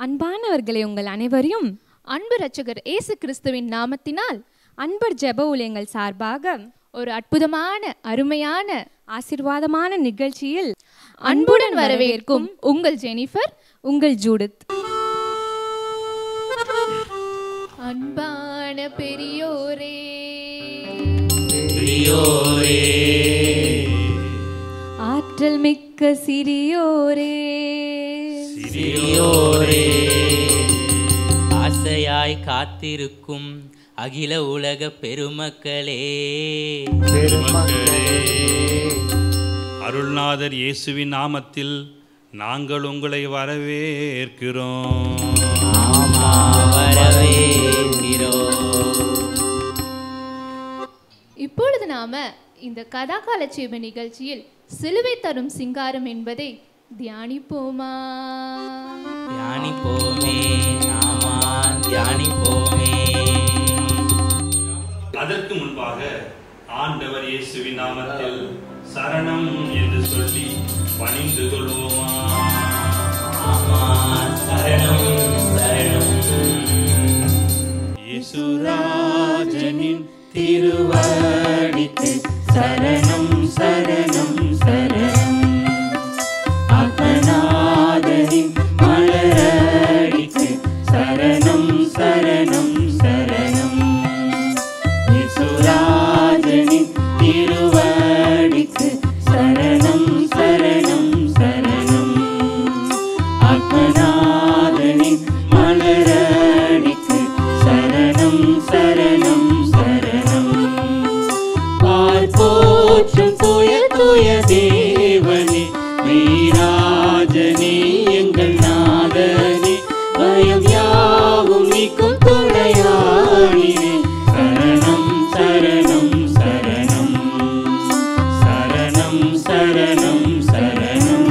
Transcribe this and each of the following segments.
அன்பானவர்களே உங்கள் அனைவரையும் அன்பு ரட்சகர் இயேசு கிறிஸ்துவின் நாமத்தினால் அன்பர் ஜெப ஊழியங்கள் சார்பாக ஒரு அற்புதமான அருமையான ஆசிர்வாதமான நிகழ்ச்சியில் அன்புடன் வரவேற்கும் உங்கள் ஜெனிஃபர் உங்கள் ஜூடித் அன்பான பெரியோரே ஆற்றல் மிக்க சிறியோரே சிறியோரே ஆசையாய் காத்திருக்கும் அகில உலக பெருமக்களே அருள்நாதர் இயேசுவின் நாமத்தில் நாங்கள் உங்களை வரவேற்கிறோம் ஆமா வரவேற்கிறோம் இப்பொழுது நாம இந்த கதாகால ஜெப நிகழ்ச்சியில் சிலுவை தரும் சிங்காரம் என்பதை தியானிப்போமா தியானிப்போமே ஆமா தியானிப்போமே அதற்கு முன்பாக ஆண்டவர் இயேசுவின் நாமத்தில் சரணம் என்று சொல்லி பணிந்து கொள்வோமா ஆமா சரணம் சரணம் இயேசுராஜனின் திருவடிக்கு சரணம் சரணம் சரணம் அகநாதனின் மலரடிக்கு சரணம் சரணம் சரணம் இசுராஜனின் திருவடிக்கு சரணம் சரணம் சரணம் அகநாதனின் மலரடிக்கு சரணம் சரணம் சரணம் பால் போற்றும் துய துய தேவனே வீராஜனே எங்கள் நாதனே பயம் யாவும் நீக்கும் துணையாளினே சரணம் சரணம் சரணம் சரணம் சரணம் சரணம்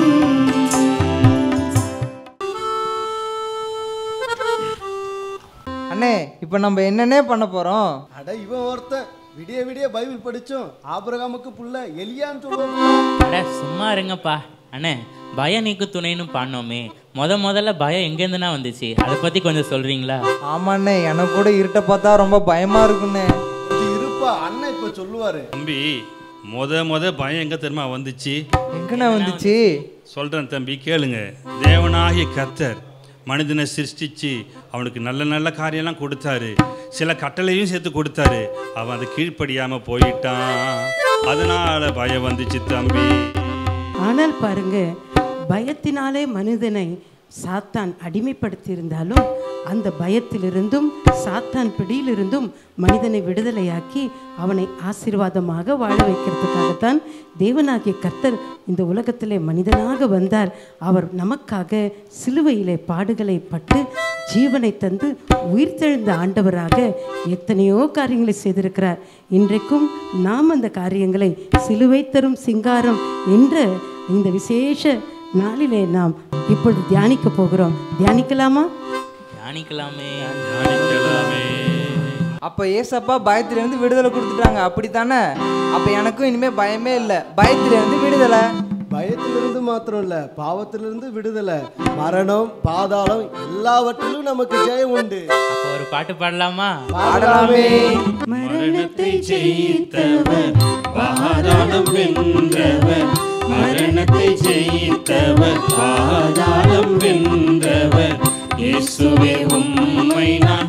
அண்ணே இப்போ நம்ம என்னண்ணே பண்ண போகிறோம் அட இவன் ஒருத்தன் விடிய விடிய பைபிள் படிச்சோம் ஆபிரகாமுக்கு புள்ள எலியான்னு சொல்லுவாங்க அட சும்மா இருங்கப்பா அண்ணே பயம் நீக்கு துணைன்னு பாடினோமே முத முதல்ல பயம் எங்கேருந்துனா வந்துச்சு அதை பற்றி கொஞ்சம் சொல்கிறீங்களா ஆமாண்ணே எனக்கு கூட இருட்டை பார்த்தா ரொம்ப பயமாக இருக்குண்ணே கொஞ்சம் இருப்பா அண்ணன் இப்ப சொல்லுவாரு தம்பி முத முத பயம் எங்க தெரியுமா வந்துச்சு எங்கண்ணே வந்துச்சு சொல்றேன் தம்பி கேளுங்க தேவனாகிய கர்த்தர் மனிதனை சிருஷ்டிச்சு அவனுக்கு நல்ல நல்ல காரியம்லாம் கொடுத்தாரு சில கட்டளையும் சேர்த்து கொடுத்தாரு அவன் அதை கீழ்ப்படியாம போயிட்டான் அதனால பயம் வந்துச்சு தம்பி ஆனால் பாருங்க பயத்தினாலே மனிதனை சாத்தான் அடிமைப்படுத்தியிருந்தாலும் அந்த பயத்திலிருந்தும் சாத்தான் பிடியிலிருந்தும் மனிதனை விடுதலையாக்கி அவனை ஆசீர்வாதமாக வாழ வைக்கிறதுக்காகத்தான் தேவனாகிய கர்த்தர் இந்த உலகத்திலே மனிதனாக வந்தார் அவர் நமக்காக சிலுவையிலே பாடுகளை பட்டு ஜீவனை தந்து உயிர்த்தெழுந்த ஆண்டவராக எத்தனையோ காரியங்களை செய்திருக்கிறார் இன்றைக்கும் நாம் அந்த காரியங்களை சிலுவை தரும் சிங்காரம் என்ற இந்த விசேஷ நாளிலே நாம் இப்பொழுது தியானிக்க போகிறோம் தியானிக்கலாமா தியானிக்கலாமே தியானிக்கலாமே. அப்போ ஏசப்பா பயத்திலேருந்து விடுதலை கொடுத்துட்டாங்க அப்படித்தானே அப்போ எனக்கும் இனிமேல் பயமே இல்லை பயத்திலேருந்து விடுதலை பயத்திலிருந்து மாத்திரம் இல்ல பாவத்திலிருந்து விடுதலை மரணம் பாதாளம் எல்லாவற்றிலும் நமக்கு ஜெயம் உண்டு அப்போ ஒரு பாட்டு பாடலாமா பாடலாமே மரணத்தை ஜெயித்தவர் பாதாளம் வென்றவர் மரணத்தை ஜெயித்தவர் பாதாளம் வென்றவர் இயேசுவே உம்மை நான்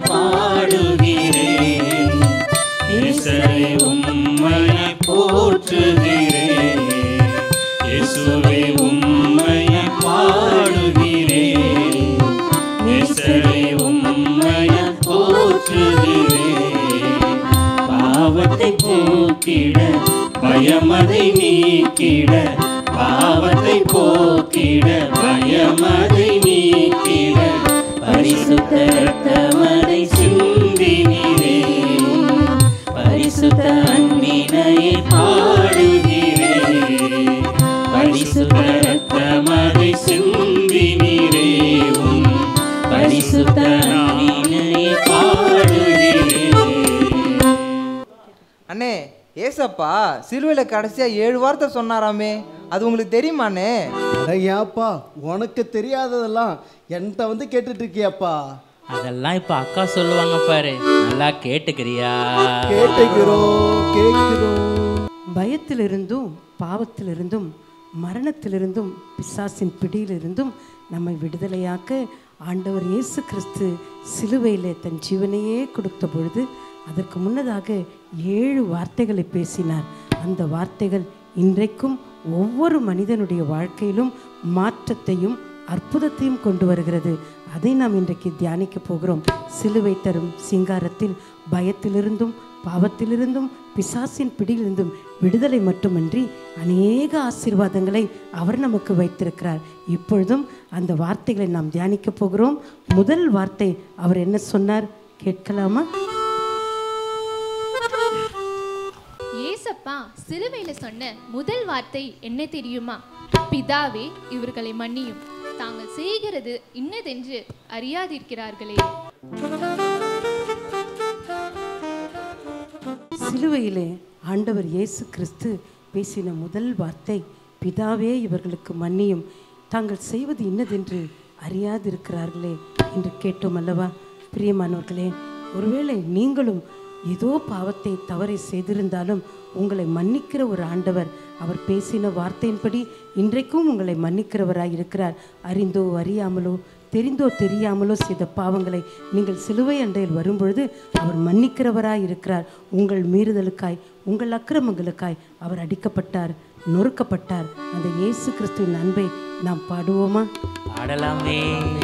பாடுகிறேன் இயேசுவே உம்மை நான் போற்றுகிறேன் இயேசுவே உம்மை நான் பாடுகிறேன் இயேசுவே உம்மை நான் போற்றுகிறேன் பாவத்தை போக்கிட பயமதை நீக்கிட பாவத்தை போக்கிட பயமதை நீக்கிட பரிசுத்த ரத்தமதை சிந்தினீரே பரிசுத்த அன்பினையை பாடுகிறேன் பரிசுத்த ரத்தமதை சிந்தினீரே உம் பரிசுத்த அன்பினையை பாடுகிறேன் அண்ணே ஏசப்பா சிலுவையில் கடைசியாக ஏழு வார்த்தை சொன்னாராமே அது உங்களுக்கு தெரியுமாண்ணே அட ஏப்பா உனக்கு தெரியாததெல்லாம் என்கிட்ட வந்து கேட்டுட்டு இருக்கியாப்பா அதெல்லாம் இப்போ அக்கா சொல்லுவாங்க பாரு நல்லா கேட்டுக்கிறியா கேட்டுக்கிறோம் கேட்கிறோம் பயத்திலிருந்தும் பாவத்திலிருந்தும் மரணத்திலிருந்தும் பிசாசின் பிடியிலிருந்தும் நம்மை விடுதலையாக்க ஆண்டவர் இயேசு கிறிஸ்து சிலுவையிலே தன் ஜீவனையே கொடுத்த பொழுது அதற்கு முன்னதாக ஏழு வார்த்தைகளை பேசினார் அந்த வார்த்தைகள் இன்றைக்கும் ஒவ்வொரு மனிதனுடைய வாழ்க்கையிலும் மாற்றத்தையும் அற்புதத்தையும் கொண்டு வருகிறது அதை நாம் இன்றைக்கு தியானிக்க போகிறோம் சிலுவை தரும் சிங்காரத்தில் பயத்திலிருந்தும் பாவத்திலிருந்தும் பிசாசின் பிடியிலிருந்தும் விடுதலை மட்டுமன்றி அநேக ஆசீர்வாதங்களை அவர் நமக்கு வைத்திருக்கிறார் இப்பொழுதும் அந்த வார்த்தைகளை நாம் தியானிக்க போகிறோம் முதல் வார்த்தை அவர் என்ன சொன்னார் கேட்கலாமா ஏசப்பா சிலுவையில சொன்ன முதல் வார்த்தை என்ன தெரியுமா பிதாவே இவர்களை மன்னியும் தாங்கள் செய்கிறது இன்னதென்று அறியாதிருக்கிறார்களே சிலுவையிலே ஆண்டவர் இயேசு கிறிஸ்து பேசின முதல் வார்த்தை பிதாவே இவர்களுக்கு மன்னியும் தாங்கள் செய்வது இன்னதென்று அறியாதிருக்கிறார்களே என்று கேட்டோம் அல்லவா பிரியமானவர்களே ஒருவேளை நீங்களும் ஏதோ பாவத்தை தவறை செய்திருந்தாலும் உங்களை மன்னிக்கிற ஒரு ஆண்டவர் அவர் பேசின வார்த்தையின்படி இன்றைக்கும் உங்களை மன்னிக்கிறவராய் இருக்கிறார் அறிந்தோ அறியாமலோ தெரிந்தோ தெரியாமலோ செய்த பாவங்களை நீங்கள் சிலுவை அண்டையில் வரும்பொழுது அவர் மன்னிக்கிறவராய் இருக்கிறார் உங்கள் மீறுதலுக்காய் உங்கள் அக்கிரமங்களுக்காய் அவர் அடிக்கப்பட்டார் நொறுக்கப்பட்டார் அந்த இயேசு கிறிஸ்துவின் அன்பை நாம் பாடுவோமா பாடலாமே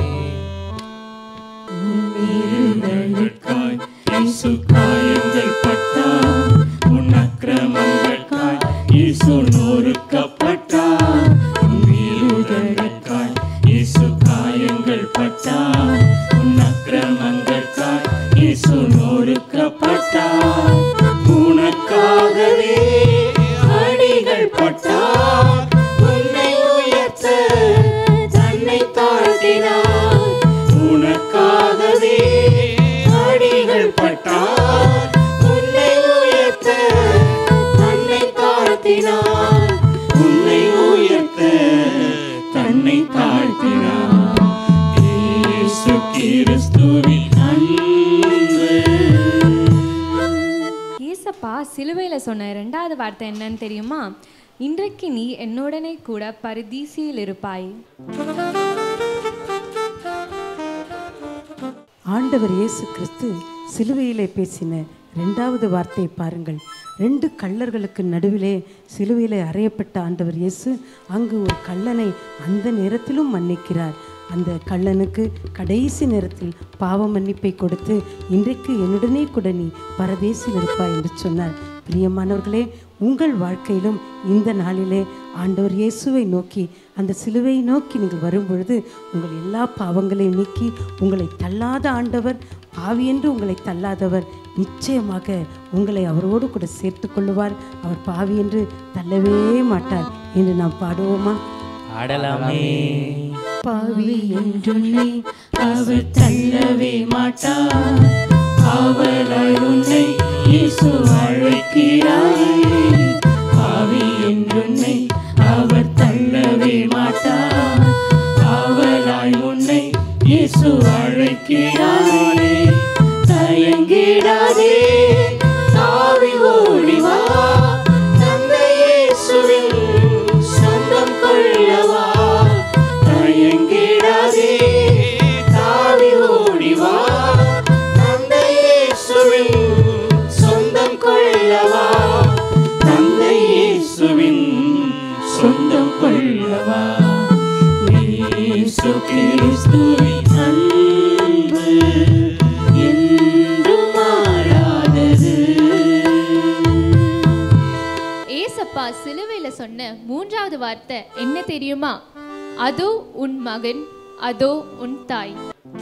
ஏசப்பா சிலுவையில் சொன்ன ரெண்டாவது வார்த்தை என்னன்னு தெரியுமா இன்றைக்கு நீ என்னுடனே கூட பரதீசியில் இருப்பாய் ஆண்டவர் இயேசு கிறிஸ்து சிலுவையிலே பேசின ரெண்டாவது வார்த்தையை பாருங்கள் ரெண்டு கள்ளர்களுக்கு நடுவிலே சிலுவையிலே அறையப்பட்ட ஆண்டவர் இயேசு அங்கு ஒரு கள்ளனை அந்த நேரத்திலும் மன்னிக்கிறார் அந்த கள்ளனுக்கு கடைசி நேரத்தில் பாவ மன்னிப்பை கொடுத்து இன்றைக்கு என்னுடனே கூட நீ பரதேசில் இருப்பாய் என்று சொன்னார் பிரியமானவர்களே உங்கள் வாழ்க்கையிலும் இந்த நாளிலே ஆண்டவர் இயேசுவை நோக்கி அந்த சிலுவையை நோக்கி நீங்கள் வரும்பொழுது உங்கள் எல்லா பாவங்களையும் நீக்கி உங்களை தள்ளாத ஆண்டவர் பாவி என்று உங்களை தள்ளாதவர் நிச்சயமாக உங்களை அவரோடு கூட சேர்த்து கொள்ளுவார் அவர் பாவி என்று தள்ளவே மாட்டார் என்று நாம் பாடுவோமா பாடலாமே பாவி என்றுன்னை அவர் தள்ளவே மாட்டார் அவராய் உன்னை இயேசு அழைக்கிறாரே பாவி என்றுன்னை அவர் தள்ளவே மாட்டார் அவராய் உன்னை இயேசு அழைக்கிறாரே தயங்கிடாதே தாவி ஓடிவா தந்தை இயேசுவின் சொந்தம் கொள்ளவா தயங்கிடாதே தாவி ஓடிவா தந்தை இயேசுவின் சொந்தம் கொள்ளவா தந்தை இயேசுவின் சொந்தம் கொள்ளவா இயேசு கிறிஸ்துவின் அன்பு என்றும் மாறாதது ஏசப்பா சிலுவையில சொன்ன மூன்றாவது வார்த்தை என்ன தெரியுமா அதோ உன் மகன் அதோ உன் தாய்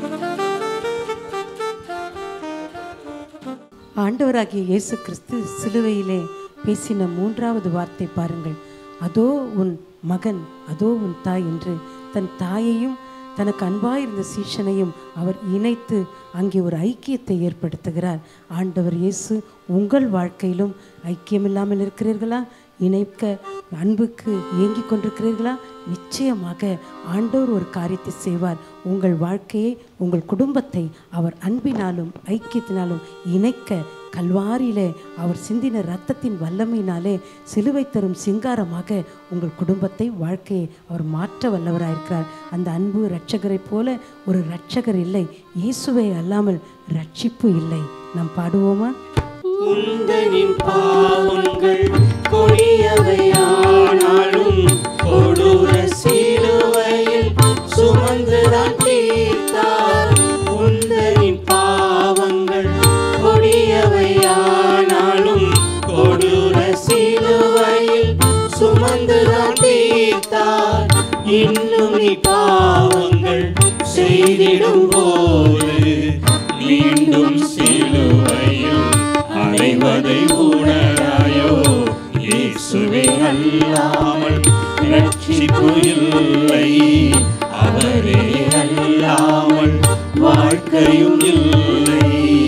ஆண்டவராகிய இயேசு கிறிஸ்து சிலுவையிலே பேசின மூன்றாவது வார்த்தை பாருங்கள் அதோ உன் மகன் அதோ உன் தாய் என்று தன் தாயையும் தனக்கு அன்பாயிருந்த சீஷனையும் அவர் இணைத்து அங்கே ஒரு ஐக்கியத்தை ஏற்படுத்துகிறார் ஆண்டவர் இயேசு உங்கள் வாழ்க்கையிலும் ஐக்கியமில்லாமல் இருக்கிறீர்களா இணைக்க அன்புக்கு ஏங்கிக் கொண்டிருக்கிறீர்களா நிச்சயமாக ஆண்டவர் ஒரு காரியத்தை செய்வார் உங்கள் வாழ்க்கையை உங்கள் குடும்பத்தை அவர் அன்பினாலும் ஐக்கியத்தினாலும் இணைக்க கல்வாரியிலே அவர் சிந்தின இரத்தத்தின் வல்லமையினாலே சிலுவை தரும் சிங்காரமாக உங்கள் குடும்பத்தை வாழ்க்கையை அவர் மாற்ற வல்லவராயிருக்கிறார் அந்த அன்பு இரட்சகரைப் போல ஒரு இரட்சகர் இல்லை இயேசுவை அல்லாமல் ரட்சிப்பு இல்லை நாம் பாடுவோமா உந்தனின் பாவங்கள் கொடியவையானாலும் கொடூர சிலுவையில் சுமந்துதான் தீர்த்தார் உந்தனின் பாவங்கள் கொடியவையானாலும் கொடூர சிலுவையில் சுமந்துதான் தீர்த்தார் இன்னும் நீ பாவங்கள் செய்திடும் போது மீண்டும் சிலுவையில் அடைவதை உணராயோ இயேசுவே அல்லாமல் ரட்சிப்பு இல்லை அவரே அல்லாமல் வாழ்க்கையும் இல்லை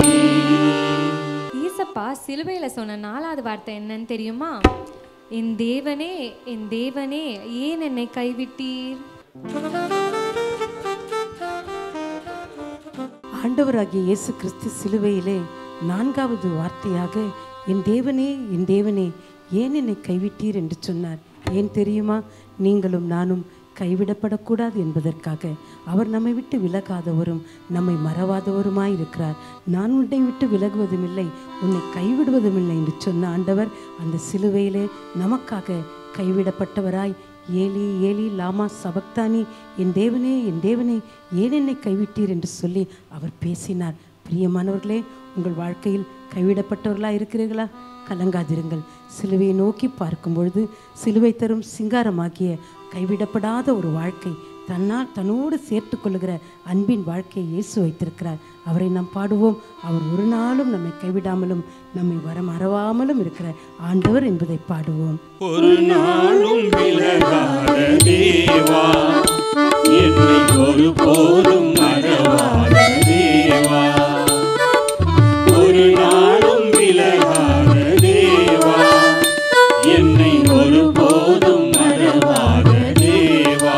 ஈசப்பா சிலுவையில் சொன்ன நாலாவது வார்த்தை என்னன்னு தெரியுமா என் தேவனே என் தேவனே ஏன் என்னை கைவிட்டீர் ஆண்டவராகிய இயேசு கிறிஸ்து சிலுவையிலே நான்காவது வார்த்தையாக என் தேவனே என் தேவனே ஏன் என்னை கைவிட்டீர் என்று சொன்னார் ஏன் தெரியுமா நீங்களும் நானும் கைவிடப்படக்கூடாது என்பதற்காக அவர் நம்மை விட்டு விலகாதவரும் நம்மை மறவாதவருமாய் இருக்கிறார் நான் உன்னை விட்டு விலகுவதும் இல்லை உன்னை கைவிடுவதும் இல்லை என்று சொன்ன ஆண்டவர் அந்த சிலுவையிலே நமக்காக கைவிடப்பட்டவராய் ஏலி ஏலி லாமா சபக்தானி என் தேவனே என் தேவனே ஏன் என்னை கைவிட்டீர் என்று சொல்லி அவர் பேசினார் பிரியமானவர்களே உங்கள் வாழ்க்கையில் கைவிடப்பட்டவர்களாக இருக்கிறீர்களா கலங்காதிருங்கள் சிலுவையை நோக்கி பார்க்கும் பொழுது சிலுவை தரும் சிங்காரமாகிய கைவிடப்படாத ஒரு வாழ்க்கை தன்னால் தன்னோடு சேர்த்து கொள்ளுகிற அன்பின் வாழ்க்கையை இயேசு வைத்திருக்கிறார் அவரை நாம் பாடுவோம் அவர் ஒரு நாளும் நம்மை கைவிடாமலும் நம்மை வர மறவாமலும் இருக்கிற ஆண்டவர் என்பதை பாடுவோம் ஒரு நாளும் விலகாத தேவா என்னை ஒரு போதும் மறவாத தேவா ஒரு நாளும் விலகாத தேவா என்னை ஒரு போதும் மறவாத தேவா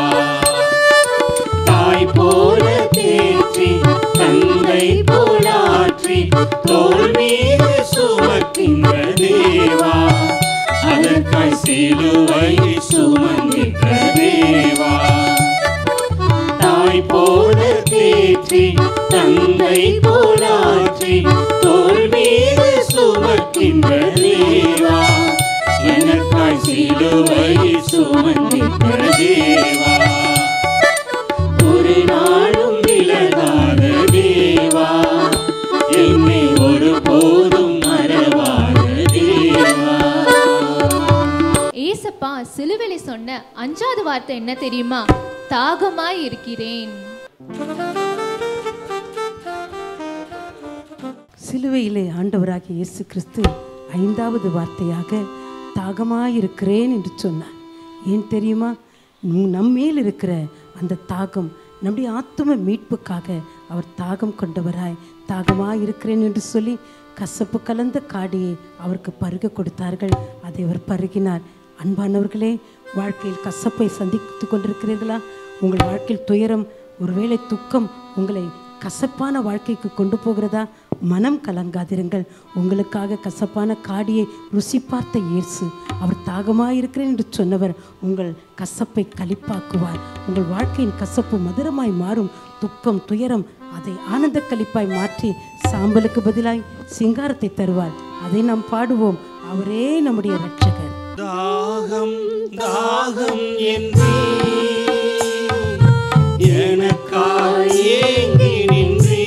தாய் போல தேற்றி தந்தை போலாற்றி தோல் மீது சுமக்கின்ற தேவா அதற்காய் சிலுவை சுமந்திட்ட தேவா தாய் போல தேற்றி தந்தை போலாற்றி தோல் மீது சுமக்கின்ற தேவா எனக்காய் சிலுவை சுமந்திட்ட தேவா ஒரு நாளும் விலகாத தேவா என்னை ஒரு போதும் மறவாத தேவா ஏசப்பா சிலுவையில சொன்ன அஞ்சாவது வார்த்தை என்ன தெரியுமா தாகமாய் இருக்கிறேன் சிலுவையிலே ஆண்டவராகிய இயேசு கிறிஸ்து ஐந்தாவது வார்த்தையாக தாகமாயிருக்கிறேன் என்று சொன்னார் ஏன் தெரியுமா நம் நம்மேல் இருக்கிற அந்த தாகம் நம்முடைய ஆத்தும மீட்புக்காக அவர் தாகம் கொண்டவராய் தாகமாயிருக்கிறேன் என்று சொல்லி கசப்பு கலந்த காடியை அவருக்கு பருக கொடுத்தார்கள் அதை அவர் பருகினார் அன்பானவர்களே வாழ்க்கையில் கசப்பை சந்தித்து கொண்டிருக்கிறீர்களா உங்கள் வாழ்க்கையில் துயரம் ஒருவேளை துக்கம் உங்களை கசப்பான வாழ்க்கைக்கு கொண்டு போகிறதா மனம் கலங்காதிருங்கள் உங்களுக்காக கசப்பான காடியை ருசி பார்த்த இயேசு அவர் தாகமாயிருக்கிறேன் என்று சொன்னவர் உங்கள் கசப்பை களிப்பாக்குவார் உங்கள் வாழ்க்கையின் கசப்பு மதுரமாய் மாறும் துக்கம் துயரம் அதை ஆனந்த களிப்பாய் மாற்றி சாம்பலுக்கு பதிலாய் சிங்காரத்தை தருவார் அதை நாம் பாடுவோம் அவரே நம்முடைய இரட்சகர் தாகம் தாகம் என்றே எனக்காய் ஏங்கி நின்றே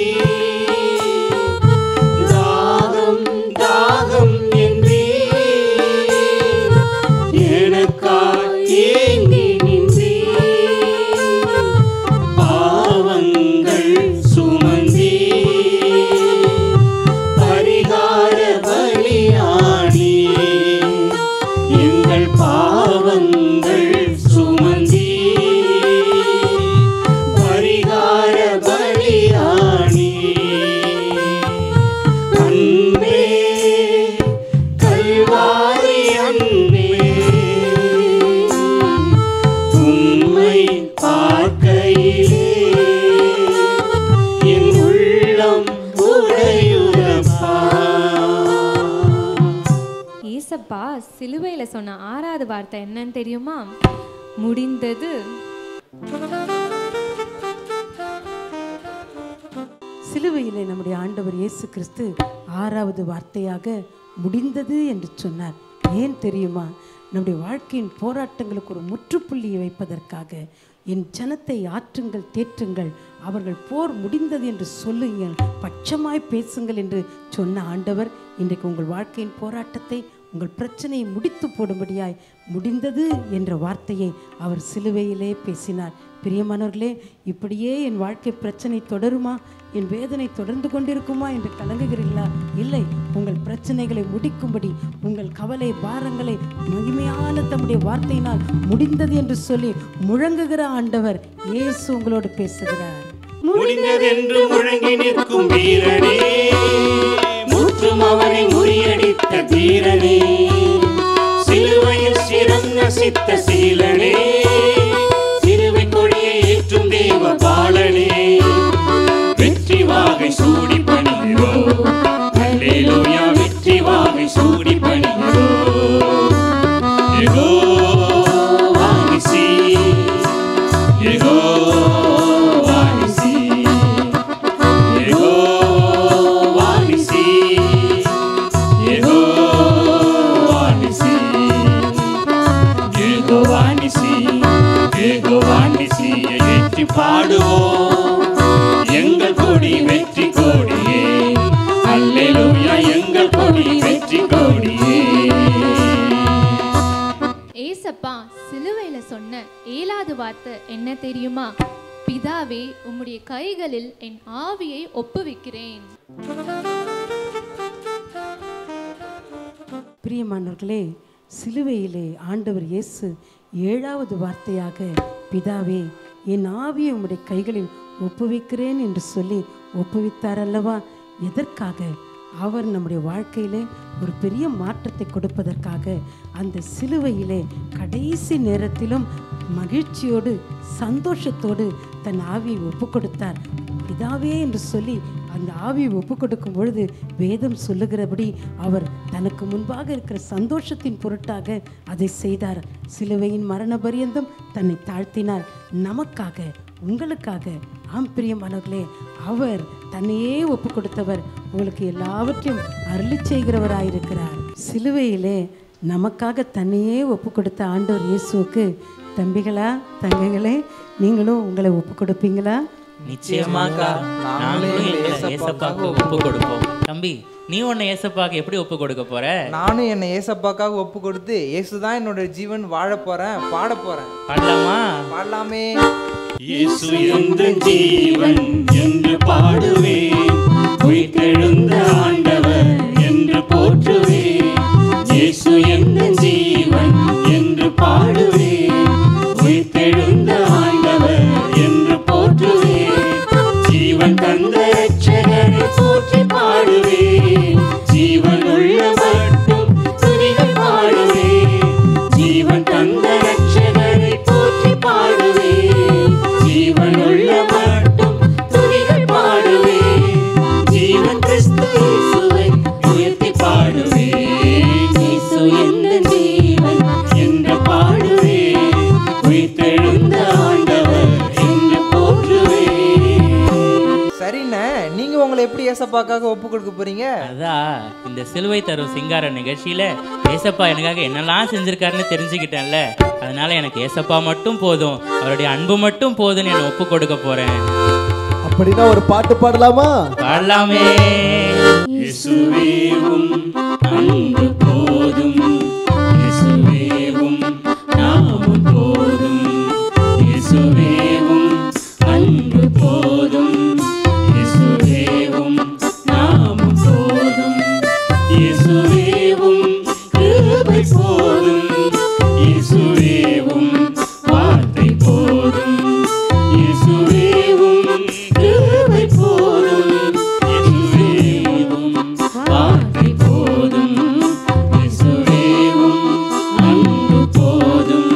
தாகம் தாகம் என்றே எனக்காய் ஏங்கி நின்றே பாவங்கள் சுமந்தே பரிகார பலியானே எங்கள் பாவங்கள் சுமந்தே பரிகார ஏசப்பா சிலுவையில் சொன்ன ஆறாவது வார்த்தை என்னன்னு தெரியுமா முடிந்தது சிலுவையிலே நம்முடைய ஆண்டவர் இயேசு கிறிஸ்து ஆறாவது வார்த்தையாக முடிந்தது என்று சொன்னார் ஏன் தெரியுமா நம்முடைய வாழ்க்கையின் போராட்டங்களுக்கு ஒரு முற்றுப்புள்ளியை வைப்பதற்காக என் ஜனத்தை ஆற்றுங்கள் தேற்றுங்கள் அவர்கள் போர் முடிந்தது என்று சொல்லுங்கள் பட்சமாய் பேசுங்கள் என்று சொன்ன ஆண்டவர் இன்றைக்கு உங்கள் வாழ்க்கையின் போராட்டத்தை உங்கள் பிரச்சனையை முடித்து போடும்படியாய் முடிந்தது என்ற வார்த்தையை அவர் சிலுவையிலே பேசினார் பிரியமானவர்களே இப்படியே என் வாழ்க்கை பிரச்சனை தொடருமா என் வேதனை தொடர்ந்து கொண்டிருக்குமா என்று கலங்குகிறீர்களா இல்லை உங்கள் பிரச்சனைகளை முடிக்கும்படி உங்கள் கவலை பாரங்களை மகிமையான தம்முடைய வார்த்தையினால் முடிந்தது என்று சொல்லி முழங்குகிற ஆண்டவர் இயேசு உங்களோடு பேசுகிறார் முடிந்ததென்று முழங்கி நிற்கும் வீரனே முற்றும் அவனை முறியடித்த தீரனே சிலுவையில் சிரம் நசித்த சீலனே சிலுவை கொடியை ஏற்றும் தேவ பாலனே வெற்றி வாகை சூடி பணிகிறோ அல்லேலூயா வெற்றி வாகை சூடி பணிகிறோ எகோ வாணிசி எகோ வாணிசி எகோ வாணிசி எகோ வாணிசி ஏகோ வாணிசி ஏகோ வாணிசி ஏற்றி பாடுவோம் எங்கள் கொடி வெற்றி கொடியே அல்லேலூயா எங்கள் கொடி வெற்றி கொடியே ஏசப்பா சிலுவையில சொன்ன ஏழாவது வார்த்தை என்ன தெரியுமா பிதாவே உம்முடைய கைகளில் என் ஆவியை ஒப்புவிக்கிறேன் பிரியமானவர்களே சிலுவையிலே ஆண்டவர் இயேசு ஏழாவது வார்த்தையாக பிதாவே என் ஆவியை உம்முடைய கைகளில் ஒப்புவிக்கிறேன் என்று சொல்லி ஒப்புவித்தார் அல்லவா எதற்காக அவர் நம்முடைய வாழ்க்கையிலே ஒரு பெரிய மாற்றத்தை கொடுப்பதற்காக அந்த சிலுவையிலே கடைசி நேரத்திலும் மகிழ்ச்சியோடு சந்தோஷத்தோடு தன் ஆவியை ஒப்பு கொடுத்தார் பிதாவே என்று சொல்லி அந்த ஆவியை ஒப்பு கொடுக்கும் பொழுது வேதம் சொல்லுகிறபடி அவர் தனக்கு முன்பாக இருக்கிற சந்தோஷத்தின் பொருட்டாக அதை செய்தார் சிலுவையின் மரண பரியந்தம் தன்னை தாழ்த்தினார் நமக்காக உங்களுக்காக ஆம் பிரியமானவர்களே அவர் தன்னையே ஒப்பு கொடுத்தவர் உங்களுக்கு எல்லாவற்றையும் அருளி செய்கிறவராயிருக்கிறார் சிலுவையிலே நமக்காக தன்னையே ஒப்பு கொடுத்த ஆண்டவர் இயேசுவுக்கு தம்பிகளா தங்கைகளே நீங்களும் உங்களை ஒப்பு கொடுப்பீங்களா நிச்சயமாக்கா நாங்களும் எங்களை ஏசப்பாக்கு ஒப்பு கொடுப்போம் தம்பி நீ உன்னை ஏசப்பாக்கு எப்படி ஒப்பு கொடுக்க போற நானும் என்னை ஏசப்பாக்காக ஒப்பு கொடுத்து இயேசு தான் என்னோட ஜீவன் வாழ போறேன் பாட போறேன் பாடலாமா பாடலாமே இயேசு எந்த ஜீவன் என்று பாடுவேன் உயிர்த்தெழுந்த ஆண்டவர் என்று போற்றுவேன் இயேசு எந்த ஜீவன் என்று பாடுவேன் உயிர்த்தெழுந்த ஆண்டவர் என்று போற்றுவேன் ஜீவன் தந்த ரட்சகரை போற்றி பாடுவேன் ஜீவன் உள்ள மட்டும் துதிகள் பாடுவேன் ஜீவன் தந்த ரட்சகரை போற்றி பாடுவேன் ஜீவன் உள்ள மட்டும் துதிகள் பாடுவேன் ஜீவன் கிறிஸ்து இயேசுவை உயர்த்தி பாடுவேன் இயேசு எந்த ஜீவன் என்று பாடுவேன் உயிர்த்தெழுந்த ஆண்டவர் என்று போற்றுவேன் சரிண்ணே நீங்க உங்களை எப்படி ஏசப்பாக்காக ஒப்பு கொடுக்க போறீங்க அதான் இந்த சிலுவை தரும் சிங்கார நிகழ்ச்சியில ஏசப்பா எனக்காக என்னெல்லாம் செஞ்சிருக்காருன்னு தெரிஞ்சுக்கிட்டேன்ல அதனால எனக்கு ஏசப்பா மட்டும் போதும் அவருடைய அன்பு மட்டும் போதும்னு என்னை ஒப்பு கொடுக்க போறேன் அப்படின்னா ஒரு பாட்டு பாடலாமா பாடலாமே இயேசுவேவும் அன்பு போதும் இயேசுவேவும் நாமம் போதும் இயேசுவேவும் அன்பு போதும் இயேசுவேவும் நாமம் போதும் இயேசுவேவும் கிருபை போதும் இயேசுவேவும் வார்த்தை போதும் இயேசுவேவும் கிருபை போதும் இயேசுவேவும் வார்த்தை போதும் இயேசுவேவும் அன்பு போதும்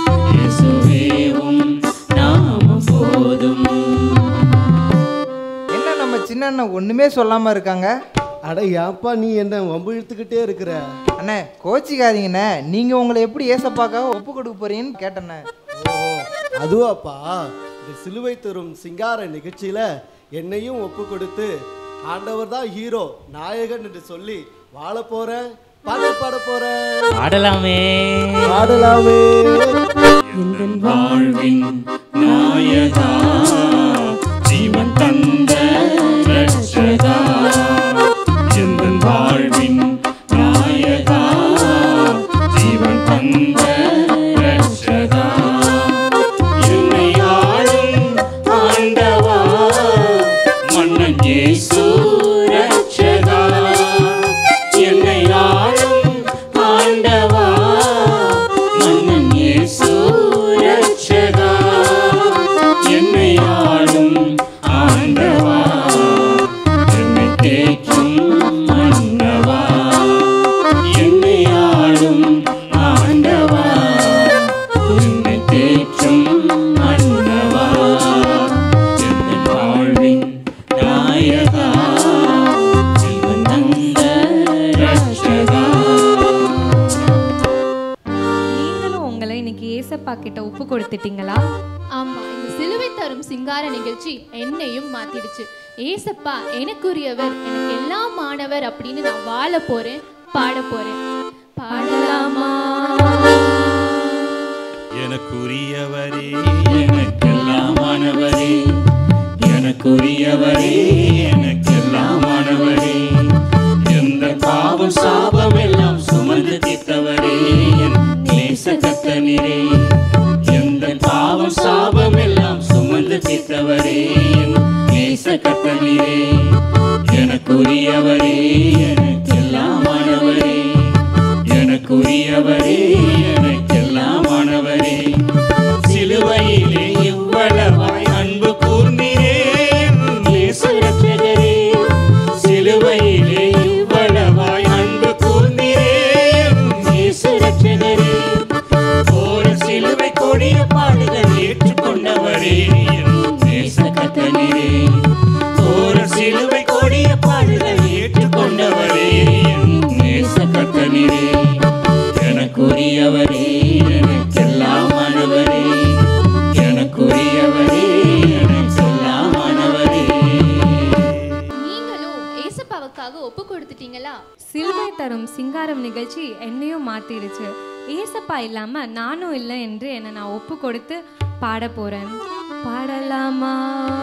இயேசுவேவும் நாமம் போதும் என்ன நம்ம சின்ன அண்ணன் ஒண்ணுமே சொல்லாம இருக்காங்க அட ஏன்ப்பா நீ என்ன வம்பு இழுத்துக்கிட்டே இருக்கிற அண்ணே கோச்சிக்காதீங்கண்ணே நீங்கள் உங்களை எப்படி ஏசப்பாக்காக ஒப்பு கொடுக்க போறீங்கன்னு கேட்டேண்ணே ஓ அதுவாப்பா இந்த சிலுவை தரும் சிங்கார நிகழ்ச்சியில என்னையும் ஒப்பு கொடுத்து ஆண்டவர் தான் ஹீரோ நாயகன் என்று சொல்லி வாழ போறேன் பாட்டு பாட போறேன் ஆடலாமே பாடலாமே எந்தன் வாழ்வின் நாயகா ஜீவன் தந்த ரட்சகா எந்தன் வாழ்வின் நாயகா ஜீவன் தந்த ரட்சகா என்னை ஆளும் ஆண்டவா மன்னன் இயேசு ரட்சகா என்னை ஆளும் ஆண்டவா மன்னன் இயேசு ரட்சகா என்னை ஆளும் ஆண்டவா என்னை தேற்றும் மன்னவா என்னை ஆளும் ஆண்டவா என்னை தேற்றும் மன்னவா என் வாழ்வின் நாயகா ஜீவன் தந்த ரட்சகா நீங்களும் உங்களை இன்னைக்கு ஏசப்பா கிட்ட ஒப்பு கொடுத்துட்டீங்களா ஆமா இந்த சிலுவை தரும் சிங்கார நிகழ்ச்சி என்னையும் மாத்திடுச்சு ஏசப்பா எனக்குரியவர் எனக்கு எல்லாம் மாணவர் அப்படின்னு நான் வாழ போறேன் பாட போறேன் பாடலாமா எனக்குரியவரே எனக்கெல்லாமானவரே எனக்குரியவரே எனக்கெல்லாமானவரே எந்த பாவம் சாபம் எல்லாம் சுமந்து தீர்த்தவரே என் நேச கத்தனிரே எந்த பாவம் சாபம் எல்லாம் சுமந்து தீர்த்தவரே என் நேச கத்தனிரே எனக்குரியவரே எனக்கெல்லாமானவரே எனக்குரியவரே எனக்கெல்லாமானவரே சிலுவையிலே இவ்வளவாய் அன்பு கூர்ந்தீரே நேசரட்சகரே சிலுவையிலே இவ்வளவாய் அன்பு கூர்ந்தீரே நேசரட்சகரே ஓர சிலுவை கொடிய பாடுகள் ஏற்றுக்கொண்டவரே என் நேச கத்தனிரே ஓர சிலுவை கொடிய பாடுகள் ஏற்றுக்கொண்டவரே என் நேச கத்தனிரே எனக்குரியவரே எனக்கெல்லாமானவரே எனக்குரியவரே எனக்கெல்லாமானவரே நீங்களும் ஏசப்பாவுக்காக ஒப்பு கொடுத்துட்டீங்களா சிலுவை தரும் சிங்காரம் நிகழ்ச்சி என்னையும் மாத்திடுச்சு ஏசப்பா இல்லாம நானும் இல்லை என்று என்னை நான் ஒப்பு கொடுத்து பாட போறேன் பாடலாமா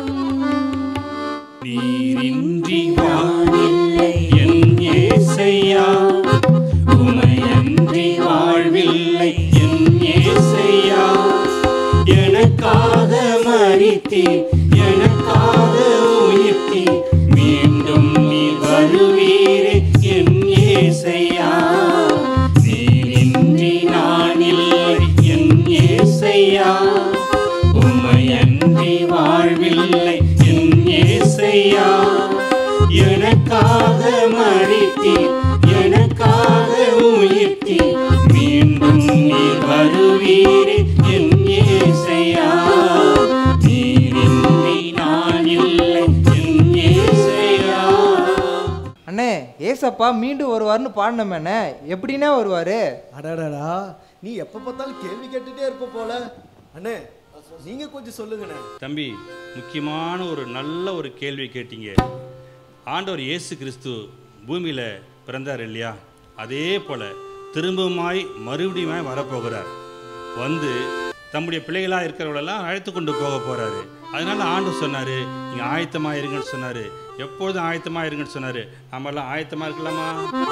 நீரின்றி வானில்லை என் ஏசையா உமையன்றி வாழ்வில்லை என் ஏசையா எனக்காக மறித்தீ எனக்காக உயிர்த்தீ மீண்டும் நீ வருவீரே என் ஏசையா நீரின்றி நான் இல்லை என் ஏசையா உம்மையன்றி வாழ்வில்லை என் ஏசையா எனக்காக மறித்தீ எனக்காக உயிர்த்தீ மீண்டும் நீர் வருவீரே என் ஏசையா நீரின்றி நான் இல்லை என் ஏசையா அண்ணே ஏசப்பா மீண்டும் வருவார்னு பாடினோமேண்ணே எப்படிண்ணே வருவார் அடடடா நீ எப்ப பார்த்தாலும் கேள்வி கேட்டுட்டே இருப்ப போல அண்ணே நீங்க கொஞ்சம் சொல்லுங்கண்ணே தம்பி முக்கியமான ஒரு நல்ல ஒரு கேள்வி கேட்டீங்க ஆண்டவர் இயேசு கிறிஸ்து பூமியில் பிறந்தார் இல்லையா அதே போல திரும்பவுமாய் மறுபடியும் வரப்போகிறார் வந்து தம்முடைய பிள்ளைகளாக இருக்கிறவங்களெல்லாம் அழைத்து கொண்டு போக போகிறாரு அதனால ஆண்டு சொன்னார் நீங்கள் ஆயத்தமாக இருங்கன்னு சொன்னார் எப்பொழுதும் ஆயத்தமாக இருங்கன்னு சொன்னார் நம்மெல்லாம் ஆயத்தமாக இருக்கலாமா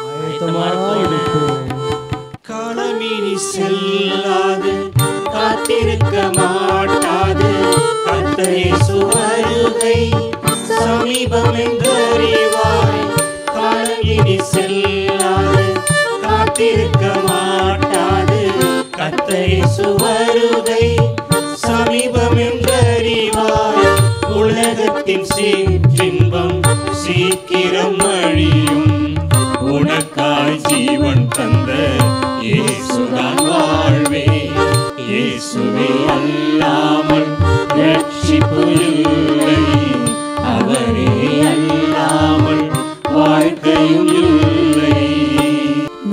காலமினி செல்லாது காத்திருக்க மாட்டாது கத்தரே சுவருகை சமீபம் என்றறிவாய் காலம் இனி செல்லாது காத்திருக்க மாட்டாது கத்தரே சுவருகை சமீபம் என்றறிவாய் உலகத்தின் சீற்றின்பம் சீக்கிரம் அழியும் உனக்காய் ஜீவன் தந்த இயேசுதான் வாழ்வே இயேசுவே அல்லாமல் ரட்சிப்பு இல்லை அவரே அல்லாமல் வாழ்க்கை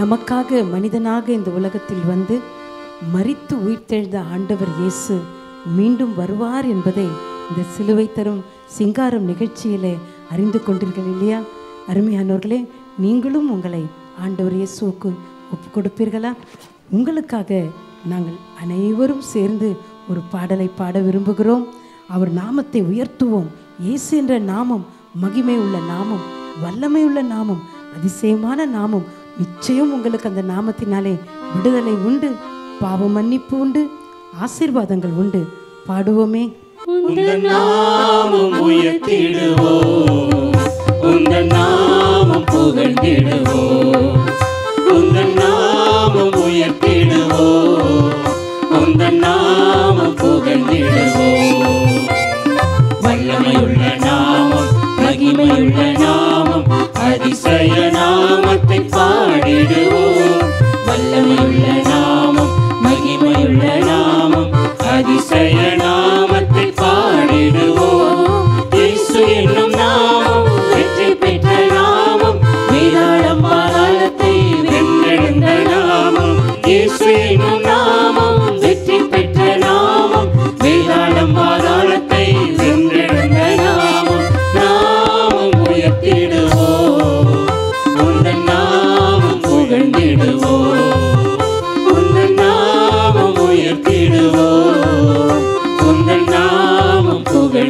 நமக்காக மனிதனாக இந்த உலகத்தில் வந்து மரித்து உயிர்த்தெழுந்த ஆண்டவர் இயேசு மீண்டும் வருவார் என்பதை இந்த சிலுவை தரும் சிங்காரம் நிகழ்ச்சியிலே அறிந்து கொண்டீர்கள் இல்லையா அருமையானவர்களே நீங்களும் உங்களை ஆண்டவர் இயேசுவுக்கு ஒப்பு கொடுப்பீர்களா உங்களுக்காக நாங்கள் அனைவரும் சேர்ந்து ஒரு பாடலை பாட விரும்புகிறோம் அவர் நாமத்தை உயர்த்துவோம் இயேசு என்ற நாமம் மகிமை உள்ள நாமம் வல்லமை உள்ள நாமம் அதிசயமான நாமம் நிச்சயம் உங்களுக்கு அந்த நாமத்தினாலே விடுதலை உண்டு பாவ மன்னிப்பு உண்டு ஆசீர்வாதங்கள் உண்டு பாடுவோமே உந்தன் நாமம் உயர்த்திடுவோம் உந்தன் நாமம் புகழ்ந்திடுவோம் உந்தன் நாமம் உயர்த்திடுவோம் உந்தன் நாமம் புகழ்ந்திடுவோம் வல்லமையுள்ள நாமம் மகிமையுள்ள நாமம் அதிசய நாமத்தை பாடிடுவோம் வல்லமையுள்ள நாமம் மகிமையுள்ள நாமம் அதிசய நாமத்தை பாடிடுவோம் இயேசு என்னும் நாமம் வெற்றி பெற்ற நாமம் வீராளம் பாதாளத்தை வென்றெழுந்த நாமம் இயேசு என்னும் நாமம் வெற்றி பெற்ற நாமம் வீராளம் பாதாளத்தை வென்றெழுந்த நாமம் நாமம் உயர்த்திடுவோம் உந்தன் நாமம் புகழ்ந்திடுவோம் உந்தன் நாமம் உயர்த்திடுவோம் உந்தன் நாமம்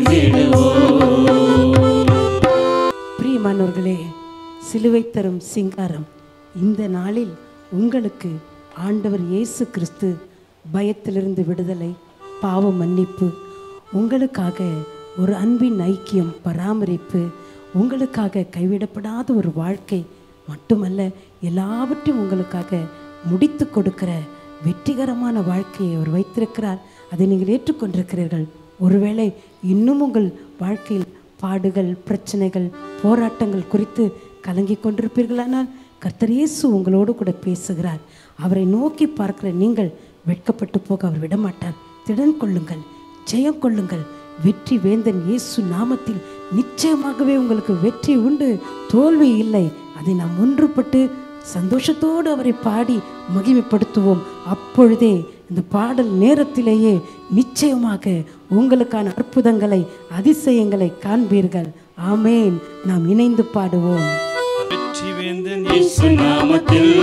புகழ்ந்திடுவோம் பிரியமானவர்களே சிலுவை தரும் சிங்காரம் இந்த நாளில் உங்களுக்கு ஆண்டவர் இயேசு கிறிஸ்து பயத்திலிருந்து விடுதலை பாவ மன்னிப்பு உங்களுக்காக ஒரு அன்பின் ஐக்கியம் பராமரிப்பு உங்களுக்காக கைவிடப்படாத ஒரு வாழ்க்கை மட்டுமல்ல எல்லாவற்றையும் உங்களுக்காக முடித்து கொடுக்கிற வெற்றிகரமான வாழ்க்கையை அவர் வைத்திருக்கிறார் அதை நீங்கள் ஏற்றுக்கொண்டிருக்கிறீர்கள் ஒருவேளை இன்னும் உங்கள் வாழ்க்கையில் பாடுகள் பிரச்சனைகள் போராட்டங்கள் குறித்து கலங்கிக் கொண்டிருப்பீர்களானால் கர்த்தர் இயேசு உங்களோடு கூட பேசுகிறார் அவரை நோக்கி பார்க்கிற நீங்கள் வெட்கப்பட்டு போக அவர் விடமாட்டார் திடன் கொள்ளுங்கள் ஜெயம் கொள்ளுங்கள் வெற்றி வேந்தன் இயேசு நாமத்தில் நிச்சயமாகவே உங்களுக்கு வெற்றி உண்டு தோல்வி இல்லை அதை நாம் ஒன்றுபட்டு சந்தோஷத்தோடு அவரை பாடி மகிமைப்படுத்துவோம் அப்பொழுதே இந்த பாடல் நேரத்திலேயே நிச்சயமாக உங்களுக்கான அற்புதங்களை அதிசயங்களை காண்பீர்கள் ஆமேன் நாம் இணைந்து பாடுவோம் வெற்றி வேந்தன் இயேசு நாமத்தில்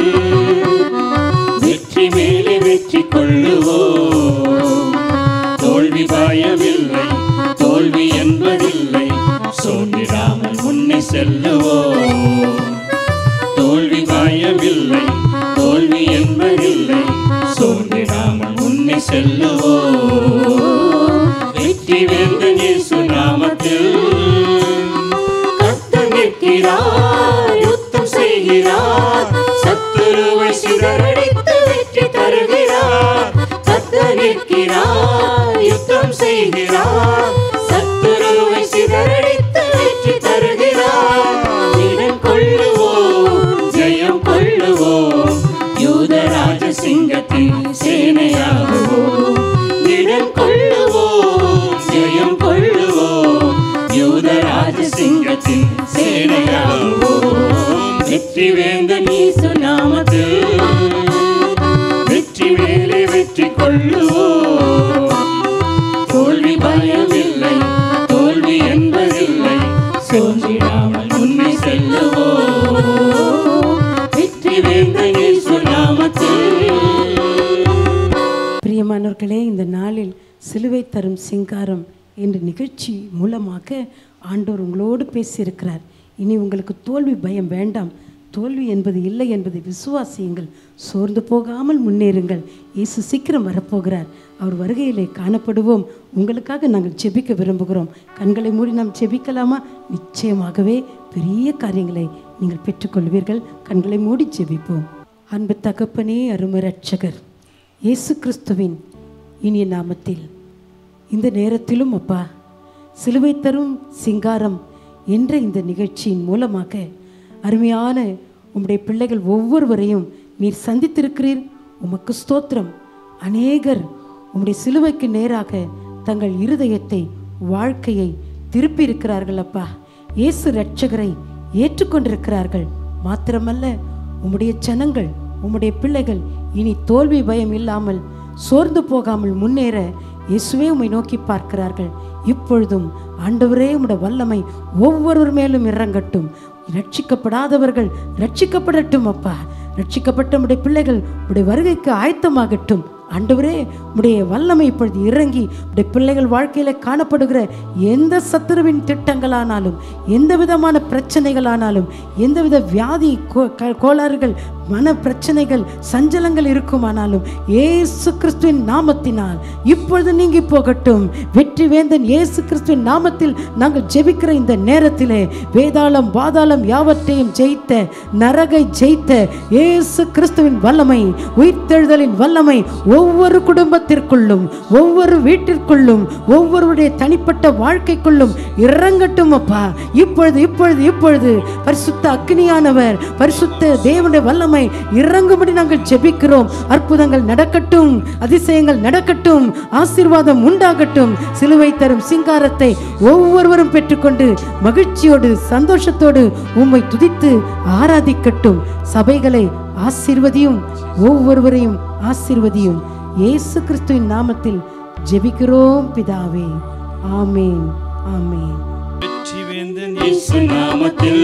வெற்றி மேலே வெற்றி கொள்ளுவோம் தோல்வி பயமில்லை தோல்வி என்பதில்லை சோர்ந்திடாமல் முன்னே செல்லுவோம் தோல்வி பயமில்லை தோல்வி என்பதில்லை சோர்ந்திடாமல் முன்னே செல்லுவோம் வெற்றி வேந்தன் இயேசு நாமத்தில் கர்த்தர் நிற்கிறார் யுத்தம் செய்கிறார் சத்துருவை சிதறடித்து வெற்றி தருகிறார் கர்த்தர் நிற்கிறார் யுத்தம் செய்கிறார் சத்துருவை சிதறடித்து வெற்றி தருகிறார் இடம் கொள்ளுவோம் ஜெயம் கொள்ளுவோம் யூதராஜ சிங்கத்தின் சேனையாகுவோம் இடம் கொள்ளுவோம் ஜெயம் கொள்ளுவோம் யூதராஜ சிங்கத்தின் சேனையாகுவோம் வெற்றி வேந்தன் இயேசு நாமத்தில் வெற்றி மேலே வெற்றி கொள்ளுவோம் தோல்வி பயமில்லை தோல்வி என்பதில்லை சோர்ந்திடாமல் முன்னே செல்லுவோம் வெற்றி வேந்தன் இயேசு நாமத்தில் பிரியமானவர்களே இந்த நாளில் சிலுவை தரும் சிங்காரம் என்ற நிகழ்ச்சி மூலமாக ஆண்டவர் உங்களோடு பேசியிருக்கிறார் இனி உங்களுக்கு தோல்வி பயம் வேண்டாம் தோல்வி என்பது இல்லை என்பதை விசுவாசியுங்கள் சோர்ந்து போகாமல் முன்னேறுங்கள் இயேசு சீக்கிரம் வரப்போகிறார் அவர் வருகையிலே காணப்படுவோம் உங்களுக்காக நாங்கள் ஜெபிக்க விரும்புகிறோம் கண்களை மூடி நாம் ஜெபிக்கலாமா நிச்சயமாகவே பெரிய காரியங்களை நீங்கள் பெற்றுக்கொள்வீர்கள் கண்களை மூடி ஜெபிப்போம் அன்பு தகப்பனே அருமை ரட்சகர் இயேசு கிறிஸ்துவின் இனிய நாமத்தில் இந்த நேரத்திலும் அப்பா சிலுவை தரும் சிங்காரம் என்ற இந்த நிகழ்ச்சியின் மூலமாக அருமையான உம்முடைய பிள்ளைகள் ஒவ்வொருவரையும் நீர் சந்தித்திருக்கிறீர் உமக்கு ஸ்தோத்திரம் அநேகர் உம்முடைய சிலுவைக்கு நேராக தங்கள் இருதயத்தை வாழ்க்கையை திருப்பி இருக்கிறார்கள் அப்பா இயேசு ரட்சகரை ஏற்றுக்கொண்டிருக்கிறார்கள் மாத்திரமல்ல உம்முடைய ஜனங்கள் உம்முடைய பிள்ளைகள் இனி தோல்வி பயம் இல்லாமல் சோர்ந்து போகாமல் முன்னேற இயேசுவே உம்மை நோக்கி பார்க்கிறார்கள் இப்பொழுதும் ஆண்டவரே உம்முடைய வல்லமை ஒவ்வொருவர் மேலும் இறங்கட்டும் ரட்சிக்கப்படாதவர்கள் ரட்சிக்கப்படட்டும் அப்பா ரட்சிக்கப்பட்ட உடைய பிள்ளைகள் உடைய வருகைக்கு ஆயத்தமாகட்டும் ஆண்டவரே உடைய வல்லமை இப்பொழுது இறங்கி உடைய பிள்ளைகள் வாழ்க்கையில காணப்படுகிற எந்த சத்துருவின் திட்டங்களானாலும் எந்த விதமான பிரச்சனைகளானாலும் எந்தவித வியாதி கோ- க- கோளாறுகள் மன பிரச்சனைகள் சஞ்சலங்கள் இருக்குமானாலும் இயேசு கிறிஸ்துவின் நாமத்தினால் இப்பொழுது நீங்கி போகட்டும் வெற்றி வேந்தன் இயேசு கிறிஸ்துவின் நாமத்தில் நாங்கள் ஜெபிக்கிற இந்த நேரத்திலே வேதாளம் பாதாளம் யாவற்றையும் ஜெயித்த நரகை ஜெயித்த இயேசு கிறிஸ்துவின் வல்லமை உயிர்த்தெழுதலின் வல்லமை ஒவ்வொரு குடும்பத்திற்குள்ளும் ஒவ்வொரு வீட்டிற்குள்ளும் ஒவ்வொருவருடைய தனிப்பட்ட வாழ்க்கைக்குள்ளும் இறங்கட்டும் அப்பா இப்பொழுது இப்பொழுது இப்பொழுது பரிசுத்த அக்னியானவர் பரிசுத்த தேவனுடைய வல்லமை இறங்கும்படி நாங்கள் ஜெபிக்கிறோம் அற்புதங்கள் நடக்கட்டும் அதிசயங்கள் நடக்கட்டும் ஆசீர்வாதம் உண்டாகட்டும் சிலுவை தரும் சிங்காரத்தை ஒவ்வொருவரும் பெற்றுக்கொண்டு மகிழ்ச்சியோடு சந்தோஷத்தோடு உம்மை துதித்து ஆராதிக்கட்டும் சபைகளை ஆசீர்வதியும் ஒவ்வொருவரையும் ஆசீர்வதியும் இயேசு கிறிஸ்துவின் நாமத்தில் ஜெபிக்கிறோம் பிதாவே ஆமேன் ஆமேன் வெற்றி வேந்தன் இயேசு நாமத்தில்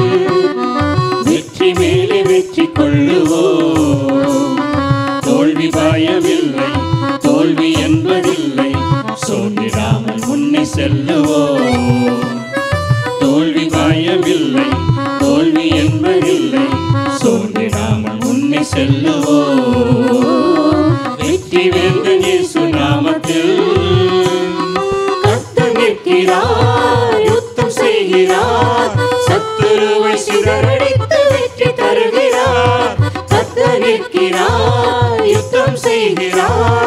வெற்றி மேலே வெற்றி கொள்ளுவோம் தோல்வி பயமில்லை தோல்வி என்பதில்லை சோதிராமல் முன்னே செல்லுவோம் தோல்வி பயமில்லை தோல்வி என்பதில்லை சோதிராமல் முன்னே செல்லுவோம் வெற்றி வேந்தன் இயேசு நாமத்தில் கர்த்தர் நிற்கிறார் யுத்தம் செய்கிறார் சத்துருவை சிதறடித்து வெற்றி தருகிறார் கர்த்தர் நிற்கிறார் யுத்தம் செய்கிறார்